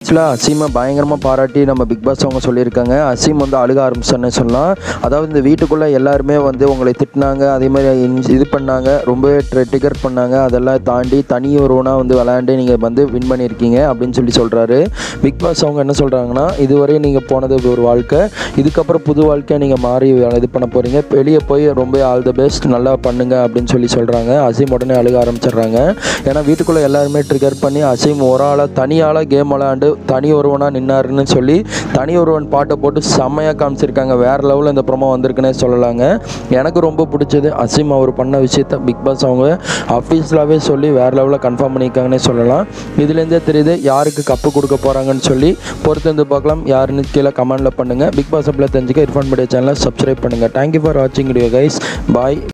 ஆக்சுவலாக அசீமை பயங்கரமாக பாராட்டி நம்ம பிக் பாஸ் அவங்க சொல்லியிருக்காங்க அசீம் வந்து அழுக ஆரம்பிச்சான்னு சொல்லலாம் அதாவது இந்த வீட்டுக்குள்ளே எல்லாருமே வந்து உங்களை திட்டினாங்க அதே மாதிரி இன்- இது பண்ணாங்க ரொம்பவே ட்ரிகர் பண்ணாங்க அதெல்லாம் தாண்டி தனி ஒருவனாக வந்து விளையாண்டு நீங்கள் வந்து வின் பண்ணியிருக்கீங்க அப்படின்னு சொல்லி சொல்கிறாரு பிக் பாஸ் அவங்க என்ன சொல்கிறாங்கன்னா இதுவரை நீங்கள் போனது ஒரு வாழ்க்கை இதுக்கப்புறம் புது வாழ்க்கையை நீங்கள் மாறி இது பண்ண போகிறீங்க வெளியே போய் ரொம்ப ஆல் த பெஸ்ட் நல்லா பண்ணுங்க அப்படின்னு சொல்லி சொல்கிறாங்க அசீம் உடனே அழுக ஆரம்பிச்சிடுறாங்க ஏன்னா வீட்டுக்குள்ளே எல்லாருமே ட்ரிகர் பண்ணி அசீம் ஒரு ஆளாக தனியாளாக கேம் விளையாண்டு தனி ஒருவனாக நின்னாருன்னு சொல்லி தனி ஒருவன் பாட்டை போட்டு செம்மையாக காமிச்சிருக்காங்க வேறு லெவலில் இந்த ப்ரோமோ வந்திருக்குன்னே சொல்லலாங்க எனக்கு ரொம்ப பிடிச்சது அசீம் அவர் பண்ண விஷயத்த பிக் பாஸ் அவங்க அஃபீஷியலாகவே சொல்லி வேறு லெவலில் கன்ஃபார்ம் பண்ணியிருக்காங்கன்னே சொல்லலாம் இதுலேருந்தே தெரியுது யாருக்கு கப்பு கொடுக்க போகிறாங்கன்னு சொல்லி பொறுத்து வந்து பார்க்கலாம் யாருன்னு கீழே கமெண்டில் பண்ணுங்கள் பிக் பாஸ் அப்பில் தெரிஞ்சுக்க இர்ஃபான் மீடியா சேனலை சப்ஸ்கிரைப் பண்ணுங்கள் தேங்க்யூ ஃபார் வாட்சிங் வீடியோ கைஸ் பாய்